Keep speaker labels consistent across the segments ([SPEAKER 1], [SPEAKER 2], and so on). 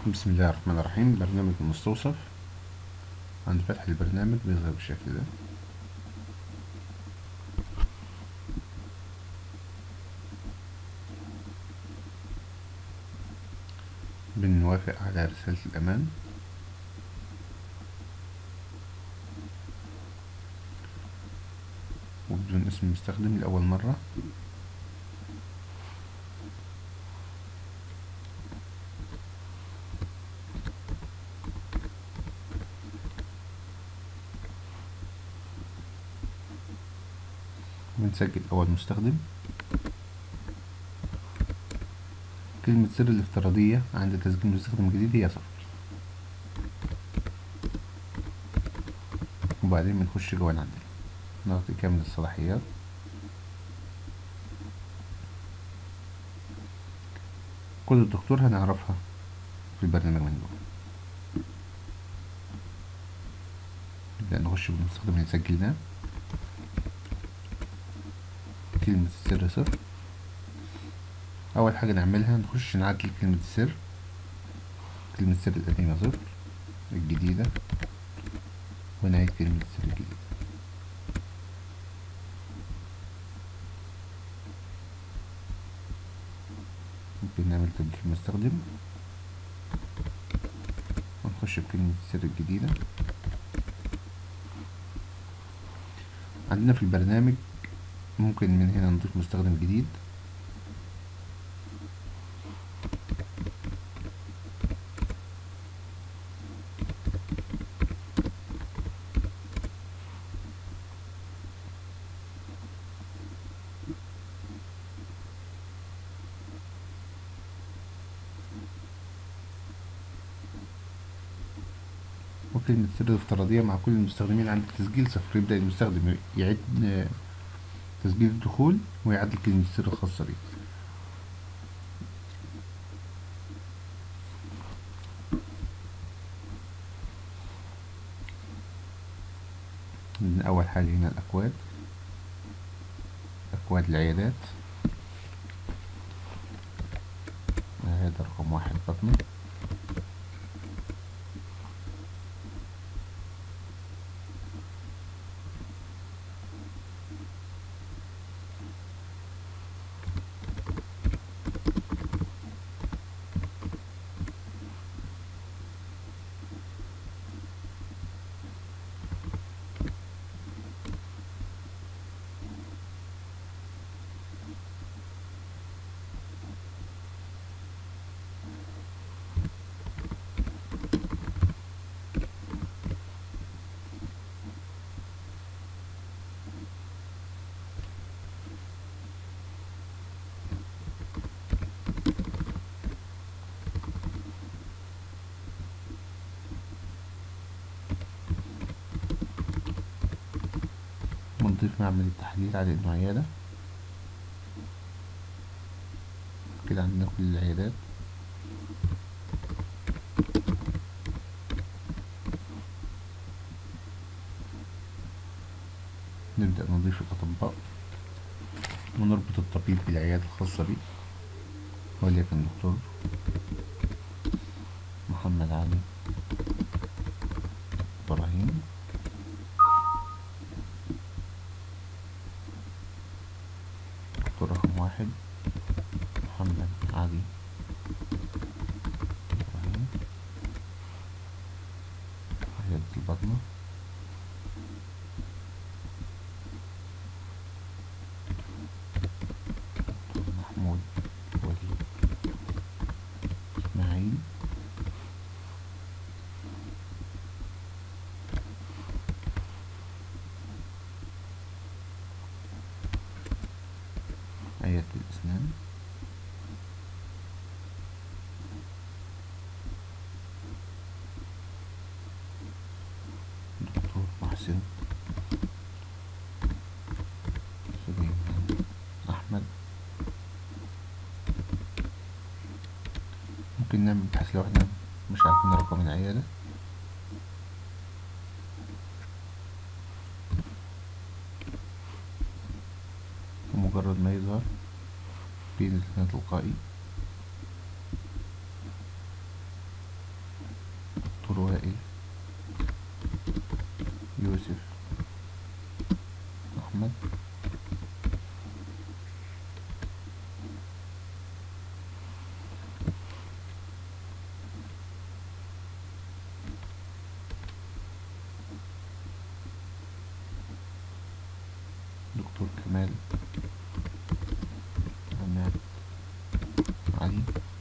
[SPEAKER 1] بسم الله الرحمن الرحيم برنامج المستوصف عند فتح البرنامج بيظهر بالشكل ده بنوافق على رسالة الأمان وبدون اسم المستخدم لأول مرة بنسجل أول مستخدم كلمة سر الافتراضية عند تسجيل مستخدم جديد هي صفر وبعدين بنخش جوه العدل نعطي كامل الصلاحيات كود الدكتور هنعرفها في البرنامج من جوه نبدأ نخش بالمستخدم اللي سجلناه كلمة السر صفر أول حاجة نعملها نخش نعدل كلمة السر كلمة السر القديمة صفر الجديدة ونعيد كلمة السر الجديدة ممكن نعمل تسجيل مستخدم ونخش بكلمة السر الجديدة عندنا في البرنامج ممكن من هنا نضيف مستخدم جديد وكلمة سر الافتراضية مع كل المستخدمين عند التسجيل صفر يبدأ المستخدم يعيد تسجيل الدخول ويعدل كلمة السر الخاصة بيه من أول حاجة هنا الأكواد أكواد العيادات عيادة رقم واحد بطنة بنضيف معمل التحديد على انه عيادة كده عندنا كل العيادات نبدأ نضيف الأطباء ونربط الطبيب بالعيادة الخاصة بيه وليكن دكتور محمد علي إبراهيم دكتور رقم واحد محمد علي إبراهيم عيادة البطنة دكتور محمود وليد إسماعيل عيادة الأسنان دكتور محسن سليمان أحمد ممكن نعمل بحث لو احنا مش عارفين رقم العيادة ومجرد ما يظهر بين الاثنين تلقائي دكتور وائل يوسف أحمد دكتور كمال عماد علي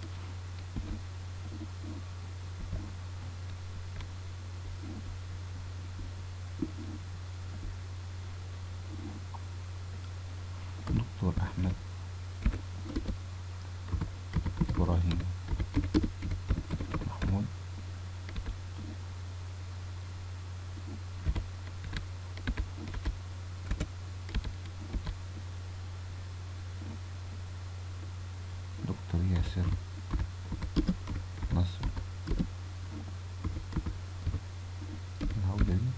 [SPEAKER 1] دكتور أحمد إبراهيم محمود دكتور ياسر نصر العودة دي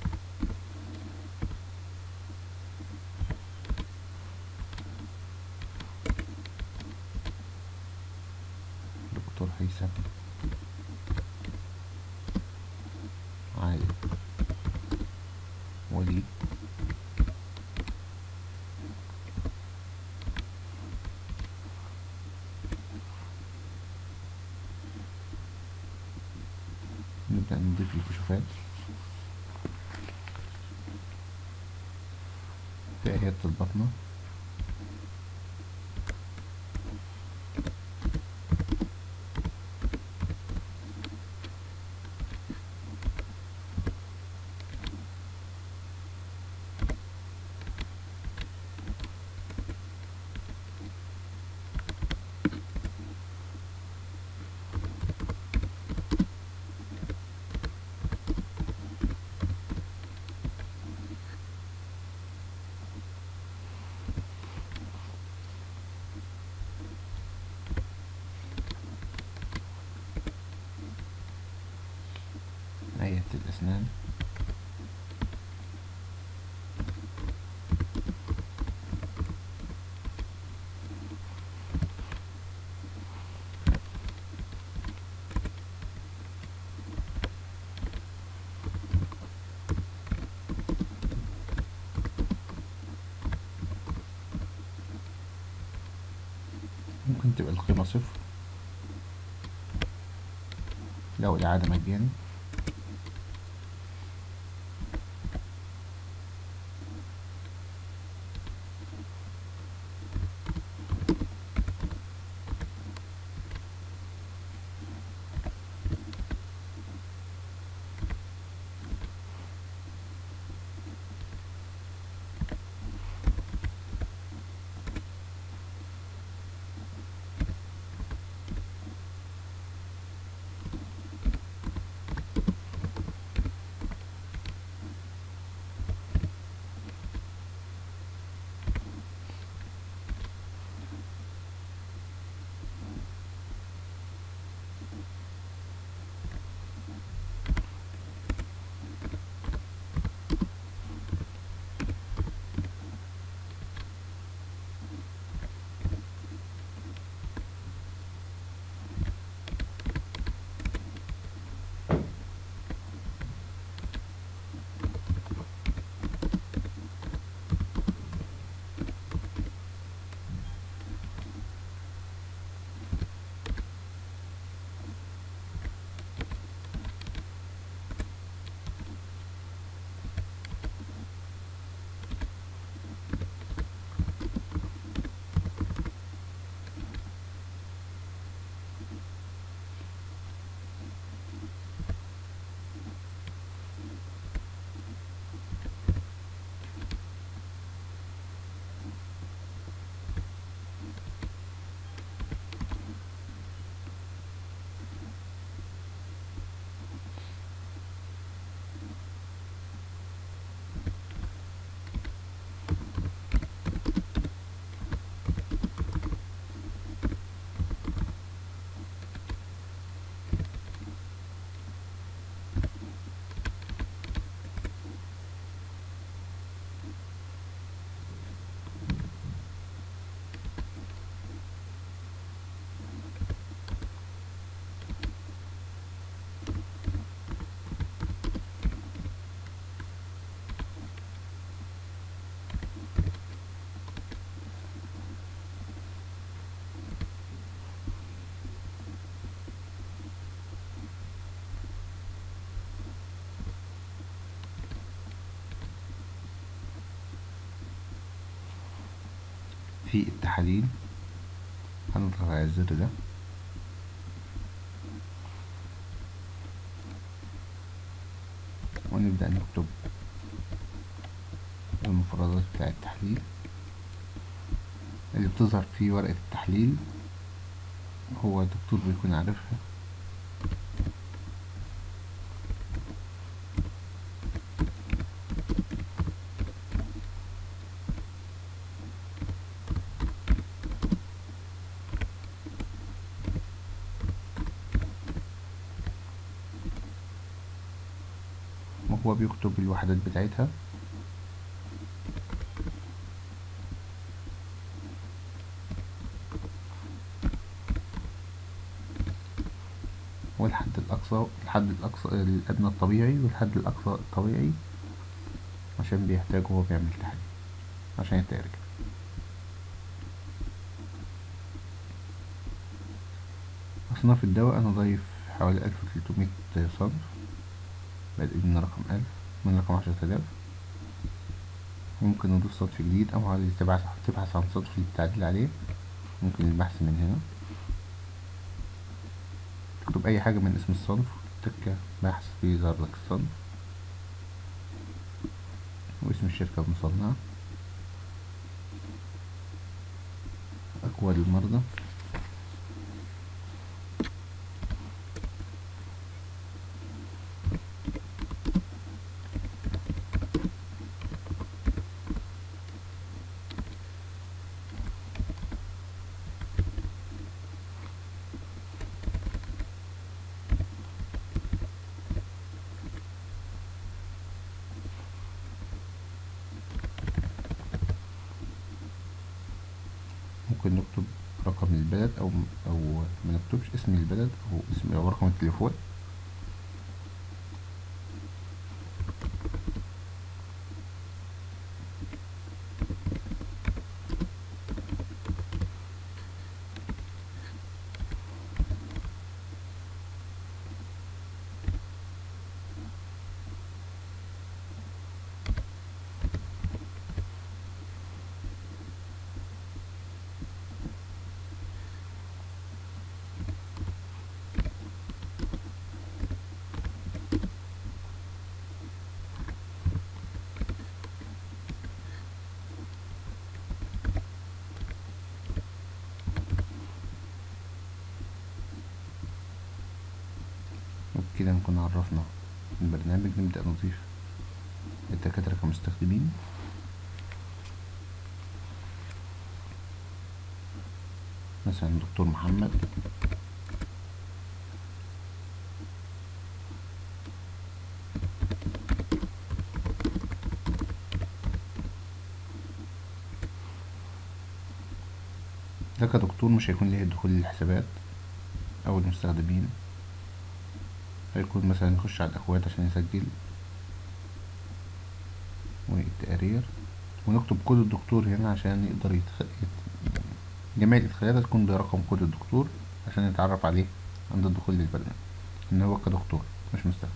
[SPEAKER 1] دكتور هيثم عادل وليد نبدأ نضيف الكشوفات في عيادة البطنة عيادة الأسنان ممكن تبقى القيمة صفر لو الإعادة مجاني في التحاليل هنضغط على الزر ده ونبدأ نكتب المفردات بتاع التحليل اللي بتظهر في ورقة التحليل هو الدكتور بيكون عارفها وهو بيكتب الوحدات بتاعتها والحد الأقصى الحد الأقصى الأدنى الطبيعي والحد الأقصى الطبيعي عشان بيحتاج وهو بيعمل تحليل عشان يترجم أصناف الدواء أنا ضايف حوالي ألف وتلتمية صنف بادئ من رقم ألف من رقم عشرة آلاف ممكن نضيف صنف جديد أو عايز تبحث تبحث عن صنف للتعديل عليه ممكن البحث من هنا تكتب أي حاجة من اسم الصنف تك بحث بيظهر لك الصنف واسم الشركة المصنعة أكواد المرضى ممكن نكتب رقم البلد أو أو ما نكتبش اسم البلد أو اسم أو رقم التليفون وبكده نكون عرفنا البرنامج نبدأ نضيف الدكاترة كمستخدمين مثلا دكتور محمد ده كدكتور مش هيكون ليه دخول للحسابات أو المستخدمين هيكون مثلا يخش على الأخوات عشان يسجل والتقارير ونكتب كود الدكتور هنا عشان يقدر يتخ... يت... جميع الإدخالات تكون برقم كود الدكتور عشان يتعرف عليه عند الدخول للبرنامج إن هو كدكتور مش مستخدم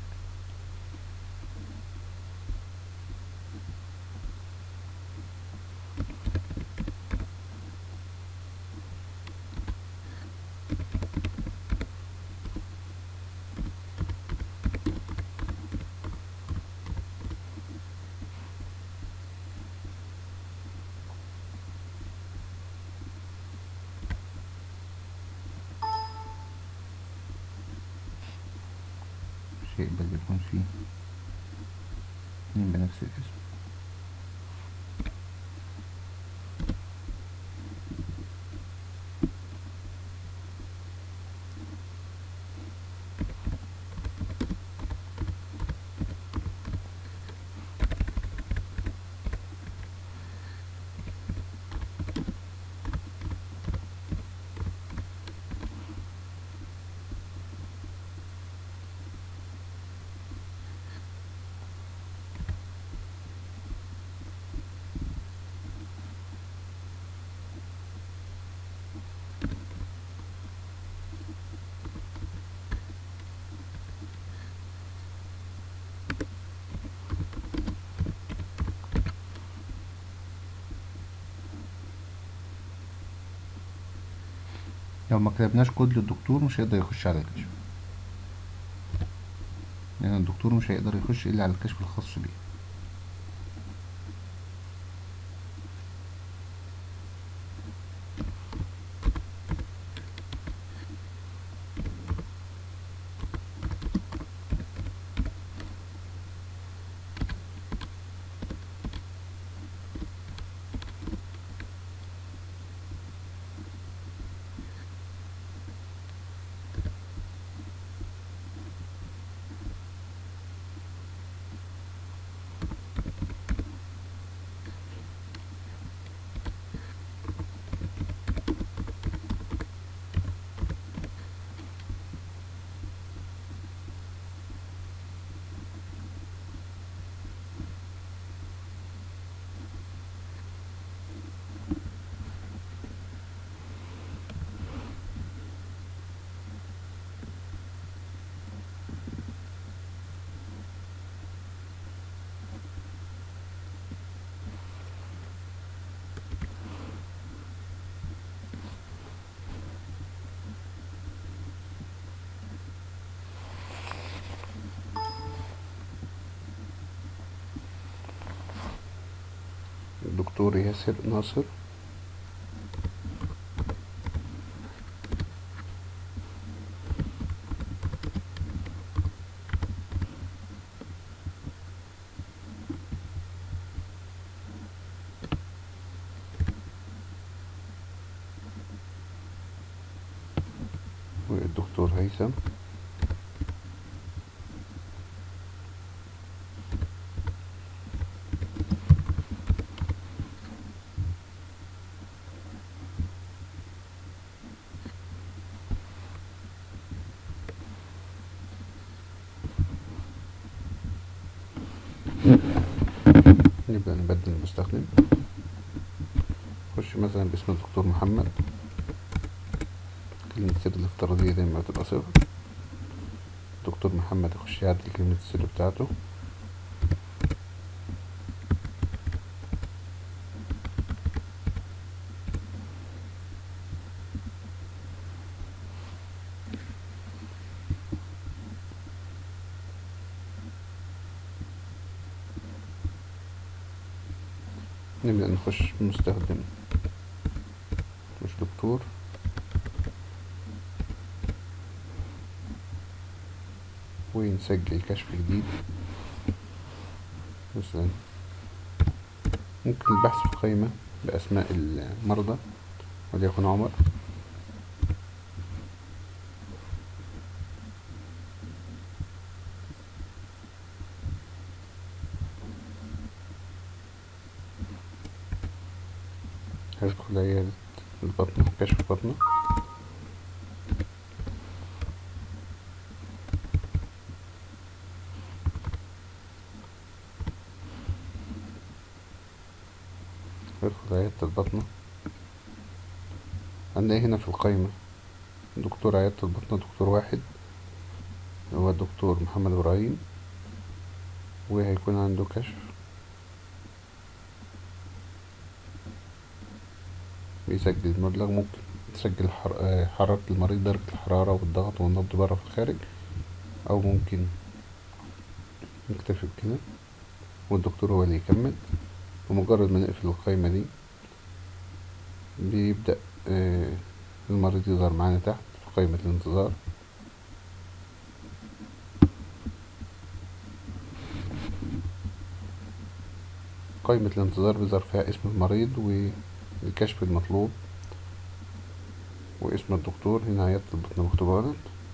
[SPEAKER 1] مش هيقبل يكون فيه اتنين بنفس الاسم لو ما كتبناش كود للدكتور مش هيقدر يخش على الكشف يعني الدكتور مش هيقدر يخش الا على الكشف الخاص بيه الدكتور ياسر ناصر والدكتور هيثم نبدأ نبدل المستخدم نخش مثلا باسم الدكتور محمد كلمة السر الافتراضية دايما بتبقى صفر دكتور محمد يخش يعدل كلمة السر بتاعته نبدأ نخش بمستخدم مش دكتور ونسجل كشف جديد مثلا ممكن البحث في قائمة بأسماء المرضى وليكن عمر هدخل عيادة البطنة كشف البطنة هدخل عيادة البطنة هنلاقي هنا في القايمة دكتور عيادة البطنة دكتور واحد هو الدكتور محمد إبراهيم وهيكون عنده كشف بيسجل المبلغ ممكن تسجل حر- حرارة المريض درجة الحرارة والضغط والنبض برا في الخارج أو ممكن نكتفي بكده والدكتور هو اللي يكمل ومجرد ما نقفل القايمة دي بيبدأ آه، المريض يظهر معانا تحت في قائمة الانتظار قائمة الانتظار بيظهر فيها اسم المريض والكشف المطلوب واسم الدكتور هنا عيادة البطن مكتوب غلط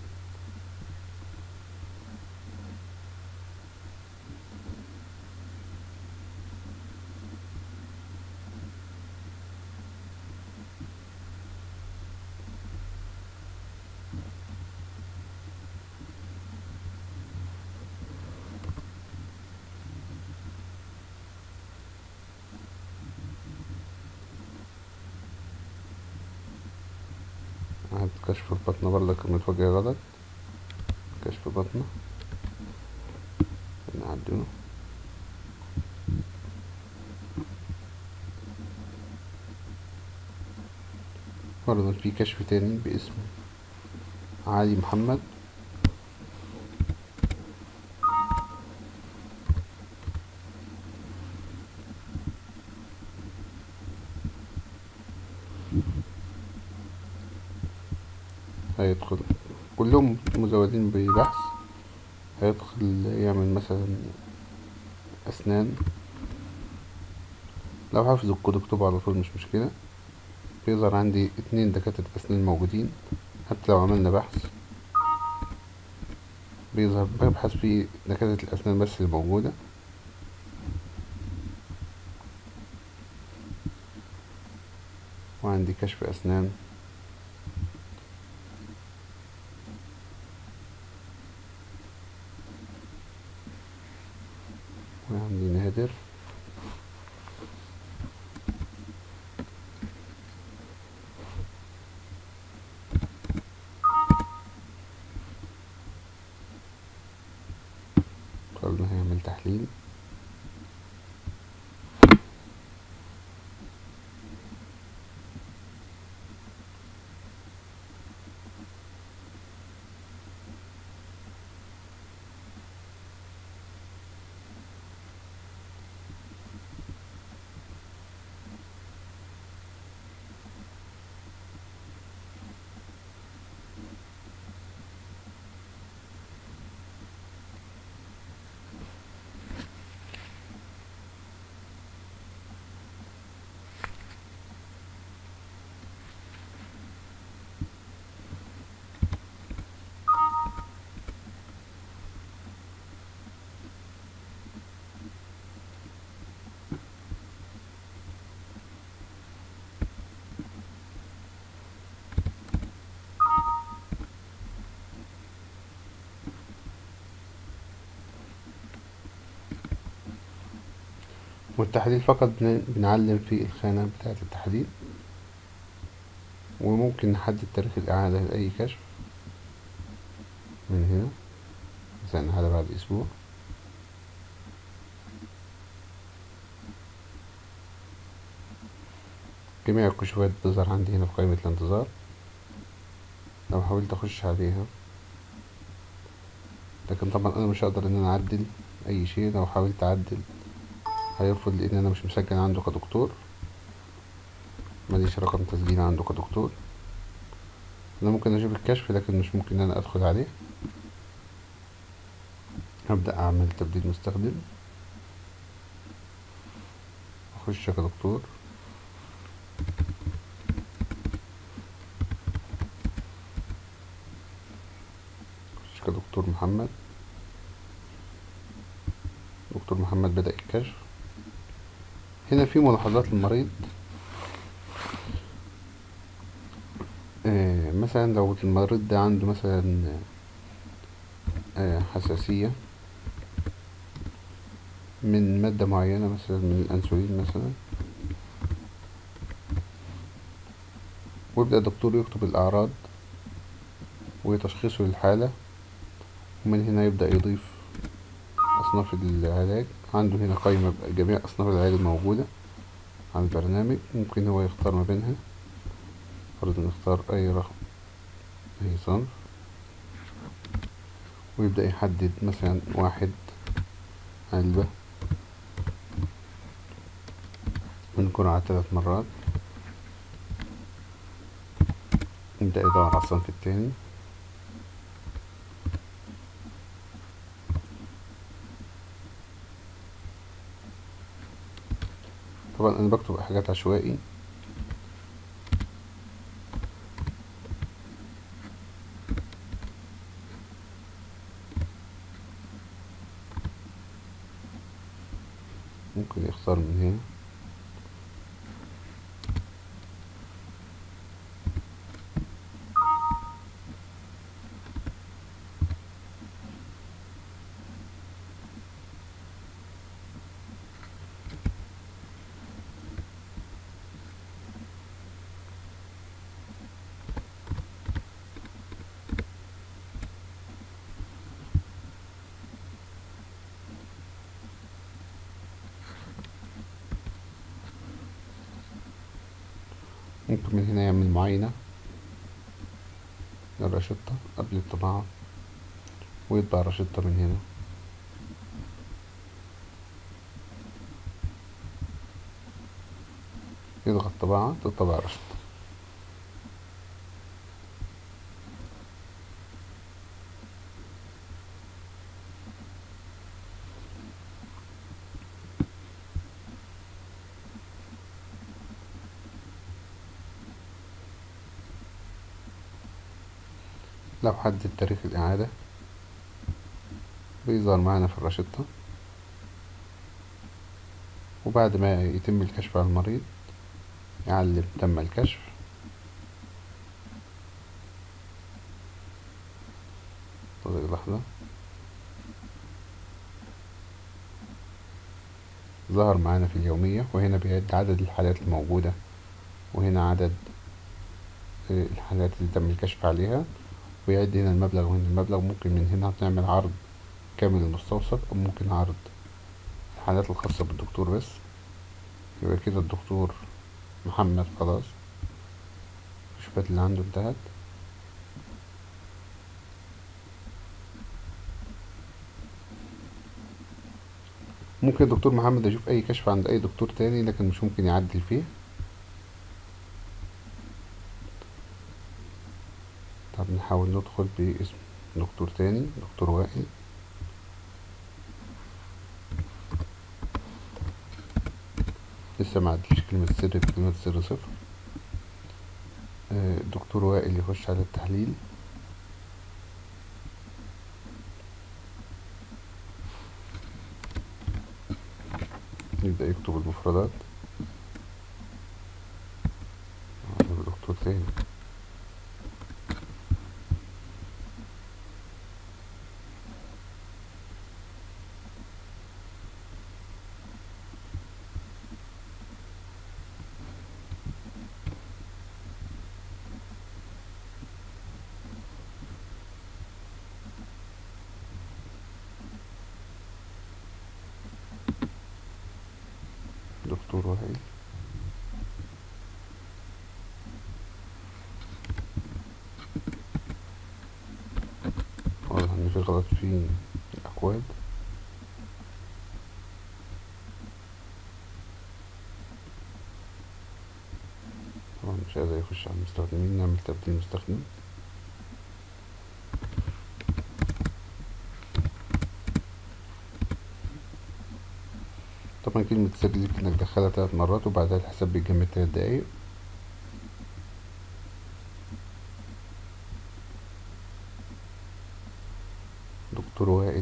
[SPEAKER 1] عاد كشف البطن برضك متوجه غلط كشف بطنه نعدله برضه في كشف تاني باسم علي محمد هيدخل كلهم مزودين ببحث هيدخل يعمل مثلا أسنان لو حافظ الكود اكتبه على طول مش مشكلة بيظهر عندي اتنين دكاترة أسنان موجودين حتى لو عملنا بحث بيظهر ببحث في دكاترة الأسنان بس اللي موجودة وعندي كشف أسنان وعندي نادر قلنا هيعمل تحليل والتحديد فقط بن- بنعلم في الخانة بتاعة التحديد وممكن نحدد تاريخ الإعادة لأي كشف من هنا مثلا هذا بعد أسبوع جميع الكشوفات بتظهر عندي هنا في قائمة الانتظار لو حاولت أخش عليها لكن طبعا أنا مش هقدر إن أنا أعدل أي شيء لو حاولت أعدل هيرفض لان انا مش مسجل عنده كدكتور ماليش رقم تسجيل عنده كدكتور انا ممكن اشوف الكشف لكن مش ممكن ان انا ادخل عليه هبدأ اعمل تبديل مستخدم اخش كدكتور اخش كدكتور محمد دكتور محمد بدأ الكشف هنا في ملاحظات للمريض آه مثلا لو المريض ده عنده مثلا آه حساسية من مادة معينة مثلا من الأنسولين مثلا ويبدأ الدكتور يكتب الأعراض وتشخيصه للحالة ومن هنا يبدأ يضيف أصناف العلاج عنده هنا قائمة بجميع أصناف العلاج الموجودة على البرنامج ممكن هو يختار ما بينها فرض نختار أي رقم أي صنف ويبدأ يحدد مثلا واحد علبة من جرعة ثلاث مرات يبدأ يدور على الصنف التاني طبعا انا بكتب حاجات عشوائي ممكن يختار من هنا ممكن من هنا يعمل معاينة للرشدة قبل الطباعة ويطبع الرشدة من هنا يضغط طباعة تطبع الرشدة لو حدد تاريخ الإعادة بيظهر معنا في الرشدة وبعد ما يتم الكشف على المريض يعلم تم الكشف طيب لحظة ظهر معانا في اليومية وهنا بيعد عدد الحالات الموجودة وهنا عدد الحالات اللي تم الكشف عليها ويعد هنا المبلغ وهنا المبلغ ممكن من هنا نعمل عرض كامل المستوصف أو ممكن عرض الحالات الخاصة بالدكتور بس يبقى كده الدكتور محمد خلاص الشبات اللي عنده انتهت ممكن الدكتور محمد يشوف أي كشف عند أي دكتور تاني لكن مش ممكن يعدل فيه طب نحاول ندخل باسم دكتور تاني دكتور وائل لسه ما عدلش كلمة سر بكلمة سر صفر آه، دكتور وائل يخش على التحليل يبدأ يكتب المفردات آه، دكتور تاني دكتور وائل واضح ان في غلط في الاكواد طبعا مش قادر يخش على المستخدمين نعمل تبديل مستخدم طبعا كلمة سر دي انك تدخلها تلات مرات وبعدها الحساب بيكمل تلات دقايق دكتور وائل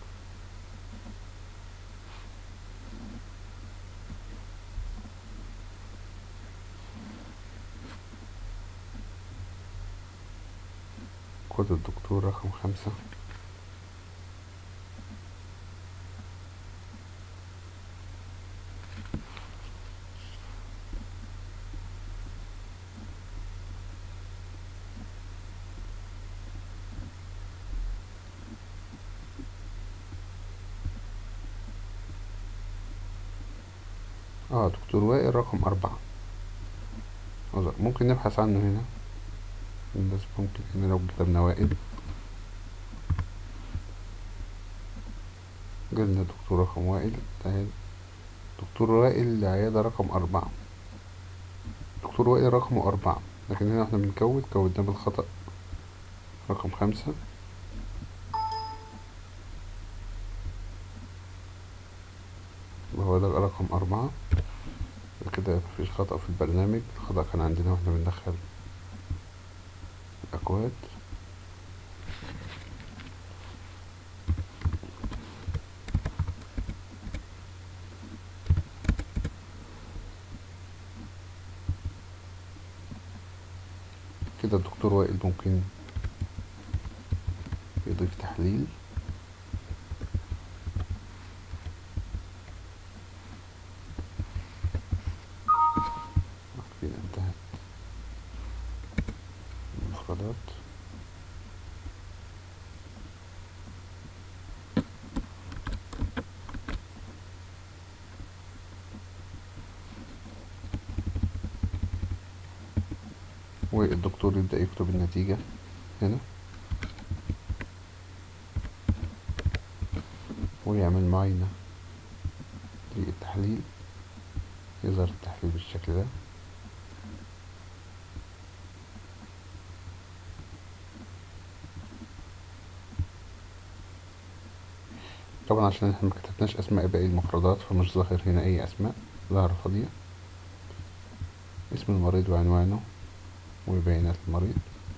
[SPEAKER 1] كود الدكتور رقم خمسة اه دكتور وائل رقم أربعة أظن ممكن نبحث عنه هنا بس ممكن هنا لو كتبنا وائل جبنا دكتور رقم وائل تعال دكتور وائل عيادة رقم أربعة دكتور وائل رقمه أربعة لكن هنا احنا بنكود كودناه بالخطأ رقم خمسة وهو ده رقم أربعة كده مفيش خطأ في البرنامج الخطأ كان عندنا واحنا بندخل الأكواد كده الدكتور وائل ممكن يضيف تحليل كده انتهت المفردات والدكتور يبدأ يكتب النتيجة هنا ويعمل معاينة للتحليل يظهر التحليل بالشكل ده طبعا عشان احنا مكتبناش اسماء باقي المفردات فمش ظاهر هنا اي اسماء ظاهرة فاضية اسم المريض وعنوانه وبيانات المريض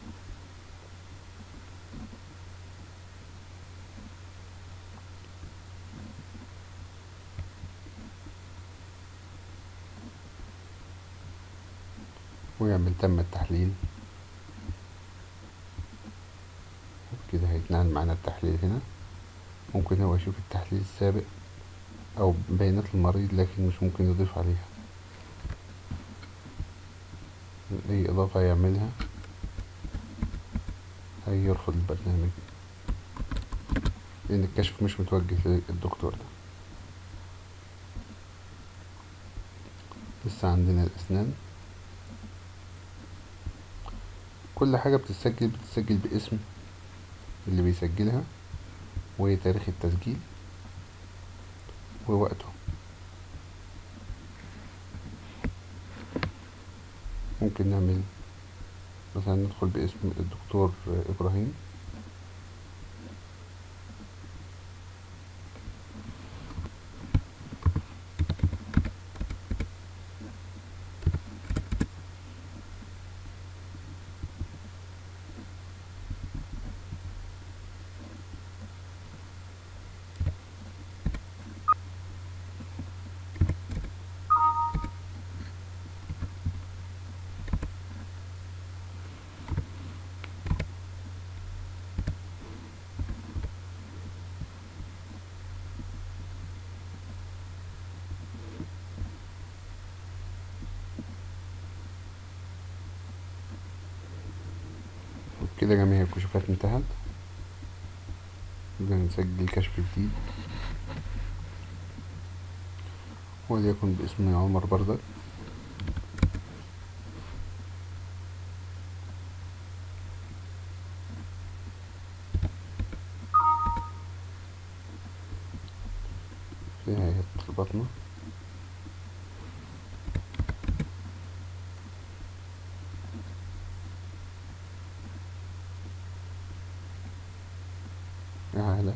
[SPEAKER 1] ويعمل تم التحليل كده هيتنقل معانا التحليل هنا ممكن هو يشوف التحليل السابق او بيانات المريض لكن مش ممكن يضيف عليها اي اضافة يعملها هيرفض البرنامج لان الكشف مش متوجه للدكتور ده لسه عندنا الاسنان كل حاجة بتتسجل بتتسجل باسم اللي بيسجلها وتاريخ التسجيل ووقته ممكن نعمل مثلا ندخل باسم الدكتور إبراهيم كده جميع الكشوفات انتهت نبدأ نسجل كشف جديد وليكن باسم عمر بردك في هيئة البطنة إعادة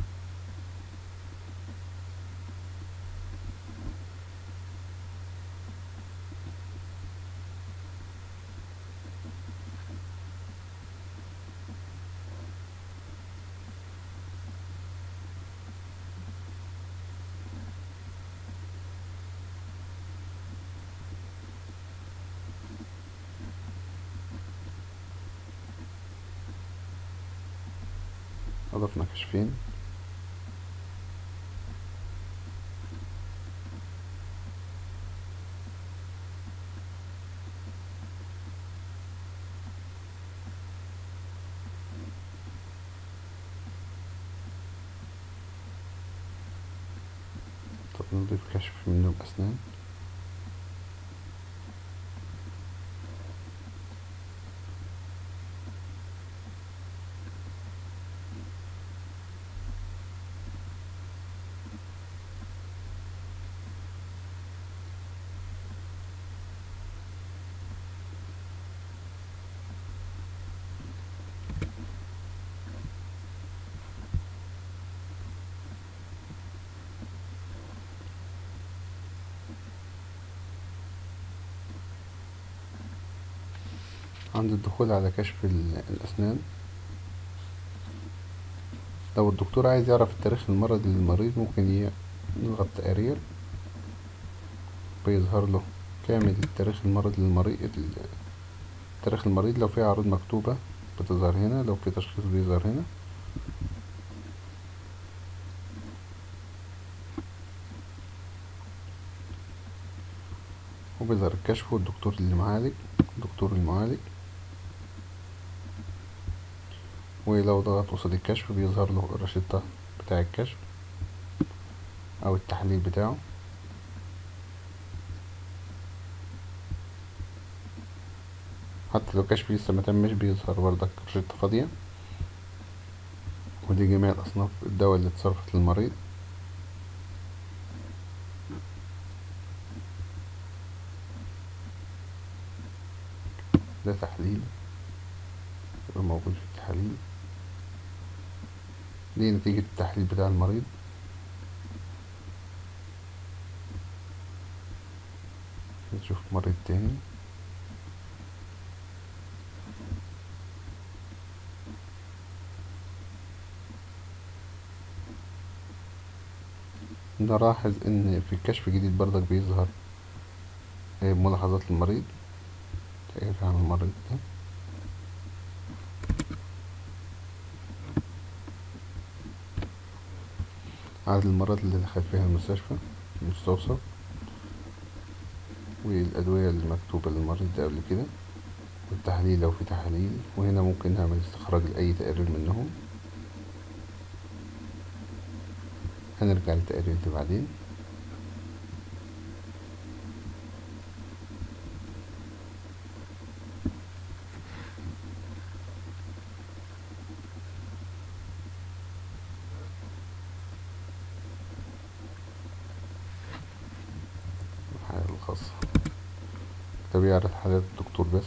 [SPEAKER 1] أضفنا كشفين طب نضيف كشف منه الأسنان عند الدخول على كشف ال- الأسنان لو الدكتور عايز يعرف التاريخ المرضي للمريض ممكن ي- يضغط تقرير بيظهر له كامل التاريخ المرضي للمريض ال- تاريخ المريض لو في عروض مكتوبة بتظهر هنا لو في تشخيص بيظهر هنا وبيظهر الكشف والدكتور اللي معالج الدكتور المعالج ولو ضغط قصاد الكشف بيظهر له الرشيدة بتاع الكشف أو التحليل بتاعه حتى لو كشف لسه ما تمش بيظهر بردك روشتة فاضية ودي جميع الأصناف الدواء اللي اتصرفت للمريض ده تحليل يبقى موجود في التحاليل دي نتيجة التحليل بتاع المريض نشوف مريض تاني نلاحظ ان في الكشف الجديد برضك بيظهر ملاحظات المريض تعرف عن المريض ده عدد المرات اللي دخل فيها المستشفى المستوصف والأدوية اللي مكتوبة للمريض ده قبل كده والتحاليل لو في تحاليل وهنا ممكن نعمل استخراج لأي تقرير منهم هنرجع للتقرير ده بعدين الحالات الخاصة ده بيعرض حالات الدكتور بس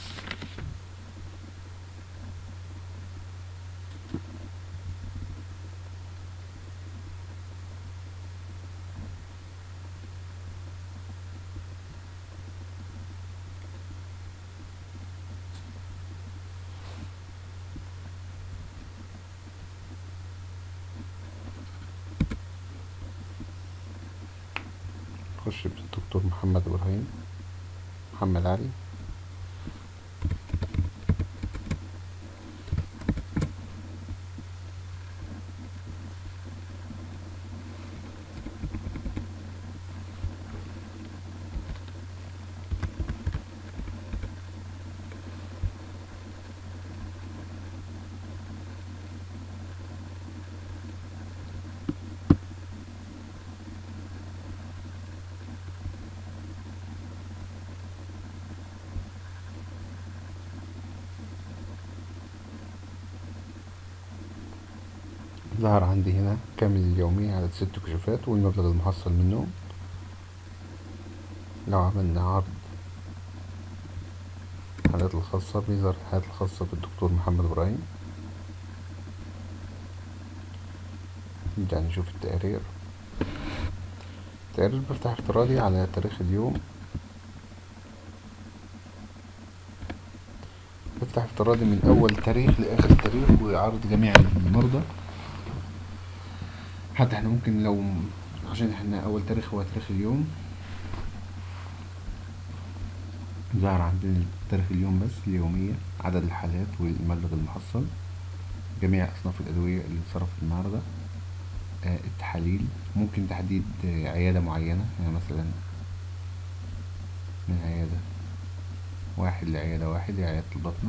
[SPEAKER 1] نخش بالدكتور محمد إبراهيم محمد علي ظهر عندي هنا كامل اليومي على ست كشوفات والمبلغ المحصل منهم لو عملنا عرض الحالات الخاصة بيظهر الحالات الخاصة بالدكتور محمد إبراهيم نبدأ نشوف التقارير التقارير بفتح افتراضي على تاريخ اليوم بفتح افتراضي من أول تاريخ لآخر تاريخ وعرض جميع المرضى حتى احنا ممكن لو عشان احنا أول تاريخ هو تاريخ اليوم ظهر عندنا تاريخ اليوم بس اليومية عدد الحالات والمبلغ المحصل جميع أصناف الأدوية اللي اتصرفت النهاردة آه التحاليل ممكن تحديد آه عيادة معينة يعني مثلا من عيادة واحد لعيادة واحد عيادة البطنة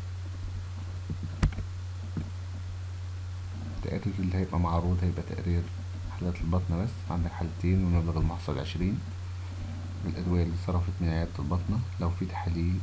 [SPEAKER 1] التقرير اللي هيبقى معروض هيبقى تقرير حالات البطنة بس عندك حالتين والمبلغ المحصل عشرين الأدوية اللي صرفت من عيادة البطنة لو في تحاليل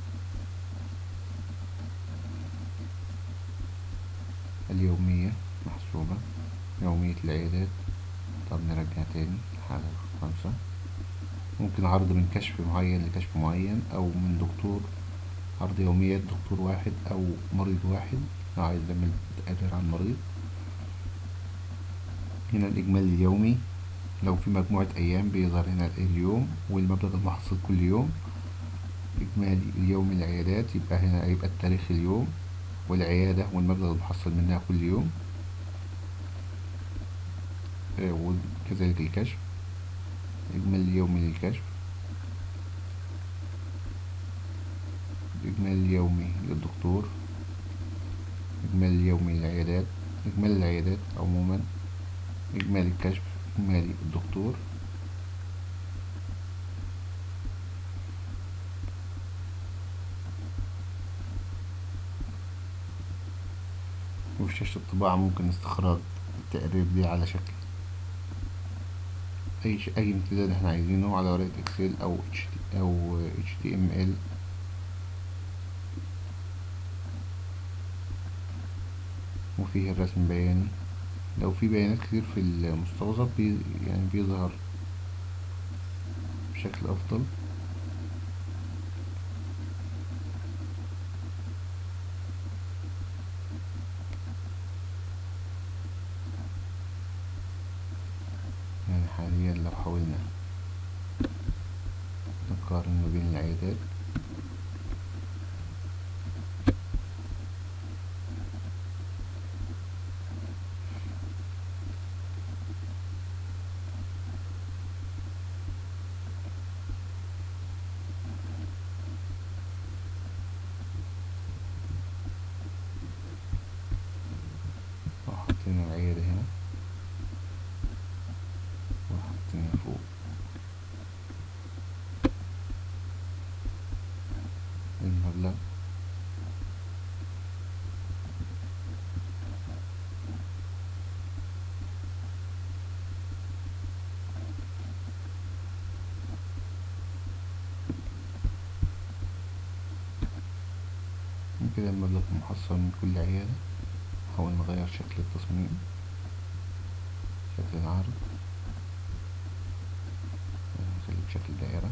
[SPEAKER 1] اليومية محسوبة يومية العيادات طب نرجع تاني حالة خمسة ممكن عرض من كشف معين لكشف معين أو من دكتور عرض يوميات دكتور واحد أو مريض واحد لو عايز نعمل تقرير عن مريض هنا الإجمالي اليومي لو في مجموعة أيام بيظهر هنا اليوم والمبلغ المحصل كل يوم إجمالي اليوم العيادات يبقى هنا يبقى التاريخ اليوم والعيادة والمبلغ المحصل منها كل يوم وكذلك الكشف إجمالي اليومي للكشف الإجمالي اليومي للدكتور إجمالي اليومي للعيادات إجمالي العيادات عموما إجمالي الكشف إجمالي الدكتور وفي شاشة الطباعة ممكن استخراج التقرير دي على شكل أي ش... أي امتداد احنا عايزينه على ورقة إكسل أو اتش أو اتش تي ام ال وفيه الرسم بياني لو في بيانات كتير في المستوصف بي يعني بيظهر بشكل أفضل يعني حاليا لو حاولنا نقارن ما بين العيادات حاطين العيادة هنا وحاطين فوق المبلغ كده المبلغ المحصل من كل عيادة نحاول نغير شكل التصميم شكل العرض نخليه بشكل دائرة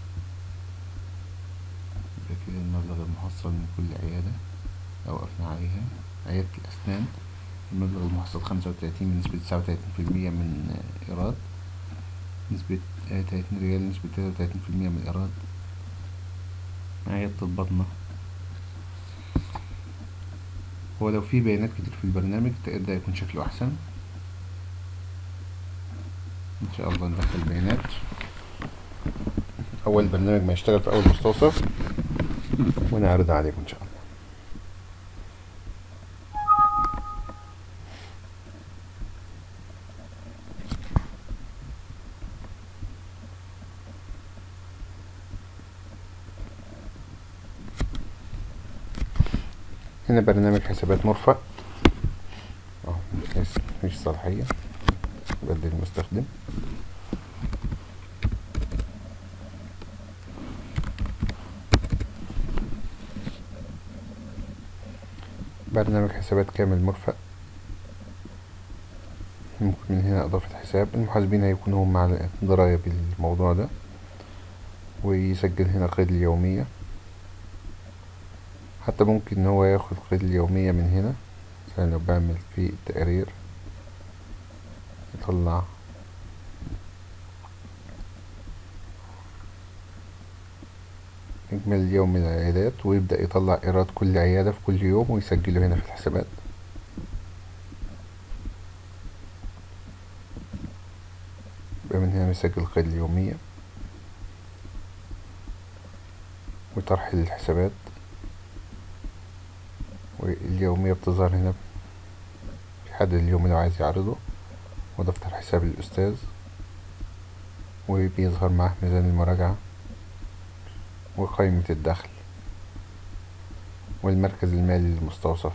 [SPEAKER 1] يبقى كده المبلغ المحصل من كل عيادة لو وقفنا عليها عيادة الأسنان المبلغ المحصل خمسة وتلاتين بنسبة تسعة وتلاتين في المية من إيراد نسبة تلاتين ريال نسبة تلاتة وتلاتين في المية من الإيراد عيادة البطنة هو لو في بيانات كتير في البرنامج ده يكون شكله أحسن إن شاء الله ندخل بيانات أول برنامج ما يشتغل في أول مستوصف ونعرض عليكم إن شاء الله هنا برنامج حسابات مرفق اهو مفيش صلاحية بدل المستخدم برنامج حسابات كامل مرفق ممكن من هنا إضافة حساب المحاسبين هيكونوا هم على دراية بالموضوع ده ويسجل هنا قيد اليومية حتى ممكن ان هو ياخد قيد اليومية من هنا مثلا لو بعمل في تقرير يطلع إجمالي اليوم من العيادات ويبدأ يطلع إيراد كل عيادة في كل يوم ويسجله هنا في الحسابات يبقى من هنا نسجل قيد اليومية وطرح الحسابات واليومية بتظهر هنا بيحدد اليوم اللي عايز يعرضه ودفتر حساب الأستاذ وبيظهر معاه ميزان المراجعة وقائمة الدخل والمركز المالي للمستوصف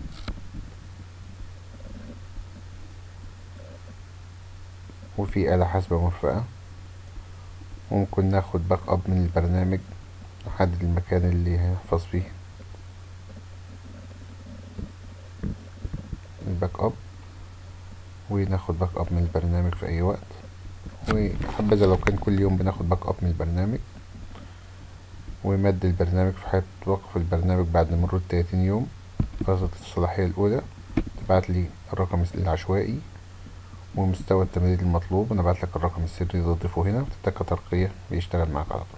[SPEAKER 1] وفي آلة حاسبة مرفقة وممكن ناخد باك اب من البرنامج نحدد المكان اللي هنحفظ فيه الباك اب وناخد باك اب من البرنامج في اي وقت وحبذا لو كان كل يوم بناخد باك اب من البرنامج ومد البرنامج في حالة توقف البرنامج بعد مرور تلاتين يوم فترة الصلاحية الأولى تبعت لي الرقم العشوائي ومستوى التمديد المطلوب ونبعت لك الرقم السري تضيفه هنا وتتك ترقية بيشتغل معاك على طول